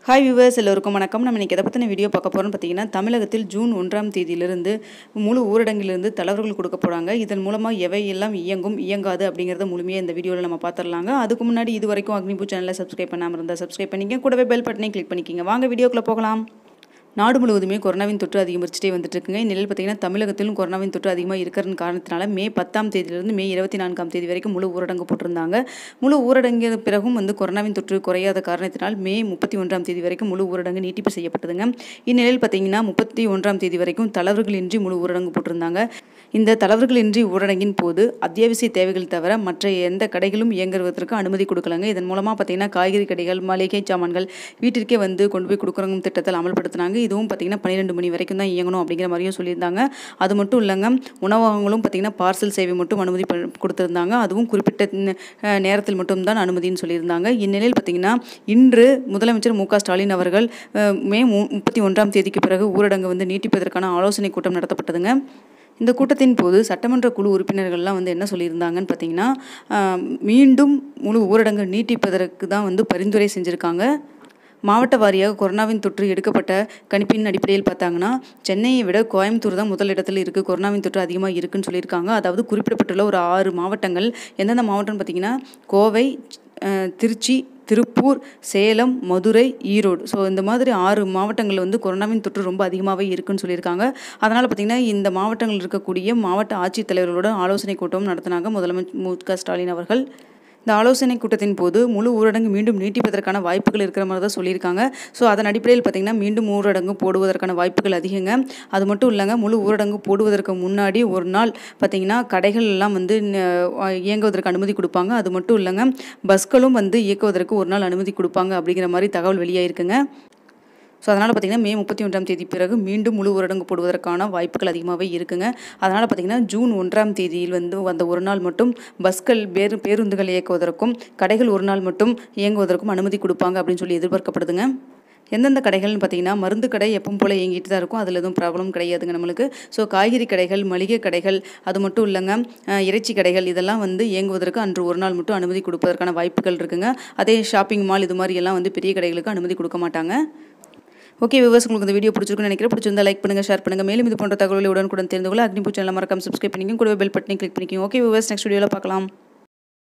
hi viewers எல்லோருக்கும் வணக்கம் நம்ம இன்றைக்கி எதை பற்றின வீடியோ பார்க்க போகிறோம்னு பார்த்தீங்கன்னா தமிழகத்தில் ஜூன் ஒன்றாம் தேதியிலிருந்து முழு ஊரடங்கிலிருந்து தளர்வுகள் கொடுக்க போகிறாங்க இதன் மூலமாக எவை எல்லாம் இயங்கும் இயங்காது அப்படிங்கிறத முழுமையாக இந்த வீடியோவில் நம்ம பார்த்துடலாங்க அதுக்கு முன்னாடி இது வரைக்கும் அக்னிபூ சேனலை சப்ஸ்கிரைப் பண்ணாமல் இருந்தால் சப்ஸ்கிரைப் பண்ணிக்க கூடவே பெல் பட்டனையும் கிளிக் பண்ணிக்கிங்க வாங்க வீடியோக்குள்ளே போகலாம் நாடு முழுவதுமே கொரோனாவின் தொற்று அதிகரிச்சுட்டே வந்துட்டு இருக்குங்க இந்நிலையில் பார்த்தீங்கன்னா தமிழகத்திலும் கொரோனாவின் தொற்று அதிகமாக இருக்கிற காரணத்தினால மே பத்தாம் தேதியிலிருந்து மே இருபத்தி நான்காம் தேதி வரைக்கும் முழு ஊரடங்கு போட்டிருந்தாங்க முழு ஊரடங்கு பிறகும் வந்து கொரோனாவின் தொற்று குறையாத காரணத்தினால் மே முப்பத்தி ஒன்றாம் தேதி வரைக்கும் முழு ஊரடங்கு நீட்டிப்பு செய்யப்பட்டதுங்க இந்நிலையில் பார்த்தீங்கன்னா முப்பத்தி ஒன்றாம் தேதி வரைக்கும் தளர்வுகளின்றி முழு ஊரடங்கு போட்டிருந்தாங்க இந்த தளர்வுகளின்றி ஊரடங்கின் போது அத்தியாவசிய தேவைகள் தவிர மற்ற எந்த கடைகளும் இயங்குவதற்கு அனுமதி கொடுக்கலங்க இதன் மூலமாக பார்த்தீங்கன்னா காய்கறி கடைகள் மளிகை சாமான்கள் வீட்டிற்கே வந்து கொண்டு போய் கொடுக்குறங்க திட்டத்தில் அமல்படுத்தினாங்க இதுவும் பார்த்தீங்கன்னா பன்னிரெண்டு மணி வரைக்கும் தான் இயங்கணும் அப்படிங்கிற மாதிரியும் சொல்லியிருந்தாங்க அது மட்டும் இல்லைங்க உணவகங்களும் பார்த்தீங்கன்னா பார்சல் சேவை மட்டும் அனுமதி ப- கொடுத்திருந்தாங்க அதுவும் குறிப்பிட்ட ந- அஹ் நேரத்தில் மட்டும்தான் அனுமதின்னு சொல்லியிருந்தாங்க இந்நிலையில் பார்த்தீங்கன்னா இன்று முதலமைச்சர் மு க ஸ்டாலின் அவர்கள் அஹ், மே மு- முப்பத்தி ஒன்றாம் தேதிக்கு பிறகு ஊரடங்கு வந்து நீட்டிப்பதற்கான ஆலோசனை கூட்டம் நடத்தப்பட்டதுங்க இந்த கூட்டத்தின் போது சட்டமன்ற குழு உறுப்பினர்கள்லாம் வந்து என்ன சொல்லியிருந்தாங்கன்னு பார்த்தீங்கன்னா ஆஹ், மீண்டும் முழு ஊரடங்கு நீட்டிப்பதற்கு தான் வந்து பரிந்துரை செஞ்சுருக்காங்க மாவட்ட வாரியாக கொரோனாவின் தொற்று எடுக்கப்பட்ட கணிப்பின் அடிப்படையில் பார்த்தாங்கன்னா சென்னையை விட கோயம்புத்தூர் தான் முதல் இடத்துல இருக்குது கொரோனாவின் தொற்று அதிகமாக இருக்குன்னு சொல்லியிருக்காங்க அதாவது குறிப்பிடப்பட்டுள்ள ஒரு ஆறு மாவட்டங்கள் எந்தெந்த மாவட்டம்னு பார்த்தீங்கன்னா கோவை அஹ், திருச்சி திருப்பூர் சேலம் மதுரை ஈரோடு ஸோ இந்த மாதிரி ஆறு மாவட்டங்களில் வந்து கொரோனாவின் தொற்று ரொம்ப அதிகமாகவே இருக்குன்னு சொல்லியிருக்காங்க அதனால் பார்த்திங்கன்னா இந்த மாவட்டங்களில் இருக்கக்கூடிய மாவட்ட ஆட்சித்தலைவர்களோட ஆலோசனை கூட்டம் நடத்தினாங்க முதலமைச்சர் மு க ஸ்டாலின் அவர்கள் இந்த ஆலோசனை கூட்டத்தின் போது முழு ஊரடங்கு மீண்டும் நீட்டிப்பதற்கான வாய்ப்புகள் இருக்கிற மாதிரி தான் சொல்லியிருக்காங்க ஸோ அதன் அடிப்படையில் பார்த்திங்கன்னா மீண்டும் ஊரடங்கு போடுவதற்கான வாய்ப்புகள் அதிகங்க அது மட்டும் இல்லைங்க முழு ஊரடங்கு போடுவதற்கு முன்னாடி ஒரு நாள் பார்த்திங்கன்னா கடைகள் எல்லாம் வந்து ந- இயங்குவதற்கு அனுமதி கொடுப்பாங்க அது மட்டும் இல்லைங்க பஸ்களும் வந்து இயக்குவதற்கு ஒரு நாள் அனுமதி கொடுப்பாங்க அப்படிங்கிற மாதிரி தகவல் வெளியாயிருக்குங்க ஸோ அதனால் பார்த்திங்கன்னா மே முப்பத்தி ஒன்றாம் தேதி பிறகு மீண்டும் முழு ஊரடங்கு போடுவதற்கான வாய்ப்புகள் அதிகமாகவே இருக்குங்க அதனால் பார்த்திங்கன்னா ஜூன் ஒன்றாம் தேதியில் வந்து அந்த ஒரு நாள் மட்டும் பஸ்கள் பேரு பேருந்துகள் இயக்குவதற்கும் கடைகள் ஒரு நாள் மட்டும் இயங்குவதற்கும் அனுமதி கொடுப்பாங்க அப்படின்னு சொல்லி எதிர்பார்க்கப்படுதுங்க எந்தெந்த கடைகள்னு பார்த்தீங்கன்னா மருந்து கடை எப்பவும் போல் இயங்கிட்டு தான் இருக்கும் அதில் எதுவும் ப்ராப்ளம் கிடையாதுங்க நம்மளுக்கு ஸோ காய்கறி கடைகள் மளிகை கடைகள் அது மட்டும் இல்லைங்க அஹ், இறைச்சி கடைகள் இதெல்லாம் வந்து இயங்குவதற்கு அன்று ஒரு நாள் மட்டும் அனுமதி கொடுப்பதற்கான வாய்ப்புகள் இருக்குங்க அதே ஷாப்பிங் மால் இது மாதிரி எல்லாம் வந்து பெரிய கடைகளுக்கு அனுமதி கொடுக்க மாட்டாங்க ஓகே விவர்ஸ் உங்களுக்கு இந்த வீடியோ பிடிச்சிருக்குன்னு நினைக்கிறேன் பிடிச்சிருந்தா லைக் பண்ணுங்க ஷேர் பண்ணுங்க மேலும் இது போன்ற தகவலை உடனுக்குடன் தெரிந்து கொள்ள அக்னிபூ சேனல் மறக்காம சப்ஸ்கிரைப் பண்ணிக்கோங்க கூடவே பெல் பட்டனை கிளிக் பண்ணிக்கோங்க ஓகே விவர்ஸ் நெக்ஸ்ட் வீடியோவில் பார்க்கலாம்